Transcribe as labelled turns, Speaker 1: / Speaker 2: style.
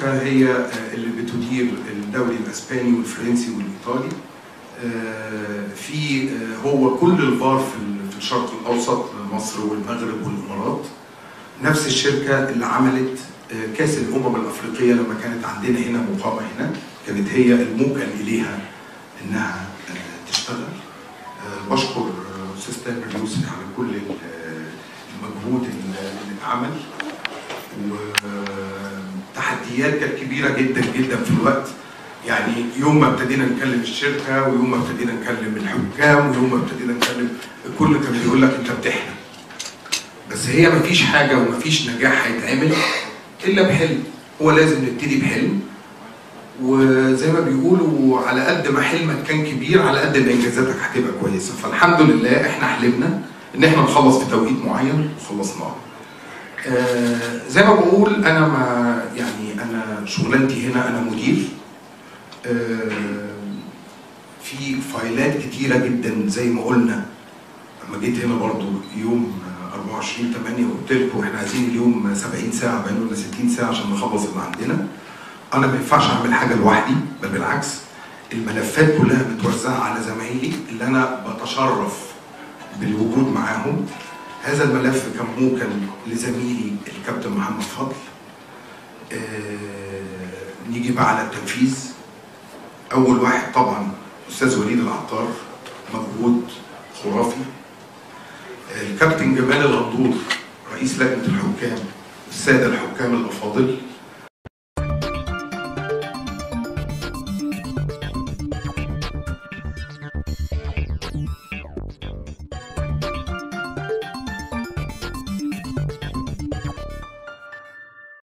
Speaker 1: الشركة هي آه، اللي بتدير الدوري الأسباني والفرنسي والإيطالي آه، في آه، هو كل الفار في ال- في الشرق الأوسط مصر والمغرب والإمارات نفس الشركة اللي عملت آه، كأس الأمم الأفريقية لما كانت عندنا هنا مقامة هنا كانت هي الموكل إليها إنها آه، تشتغل آه، بشكر آه، أستاذ تامر يوسف على كل ال- آه، المجهود اللي اللي اتعمل وتحديات كانت كبيره جدا جدا في الوقت يعني يوم ما ابتدينا نكلم الشركه ويوم ما ابتدينا نكلم الحكام ويوم ما ابتدينا نكلم الكل كان بيقول لك انت بتحلم بس هي ما فيش حاجه وما فيش نجاح هيتعمل الا بحلم هو لازم نبتدي بحلم وزي ما بيقولوا على قد ما حلمك كان كبير على قد ما انجازاتك هتبقى كويسه فالحمد لله احنا حلمنا ان احنا نخلص في توقيت معين وخلصناه آه، زي ما بقول انا ما يعني انا شغلانتي هنا انا مدير آه، في فايلات كتيره جدا زي ما قلنا لما جيت هنا برضو يوم آه، 24 8 وقلت لكم احنا عايزين اليوم 70 ساعه بقى لنا 60 ساعه عشان نخلص اللي عندنا انا ما ينفعش اعمل حاجه لوحدي بل بالعكس الملفات كلها متوزعه على زمايلي اللي انا بتشرف بالوجود معاهم هذا الملف كان موكل لزميلي الكابتن محمد فضل آه، نيجي بقى على التنفيذ اول واحد طبعا استاذ وليد العطار مجهود خرافي آه، الكابتن جمال الغندور رئيس لجنه الحكام الساده الحكام الافاضل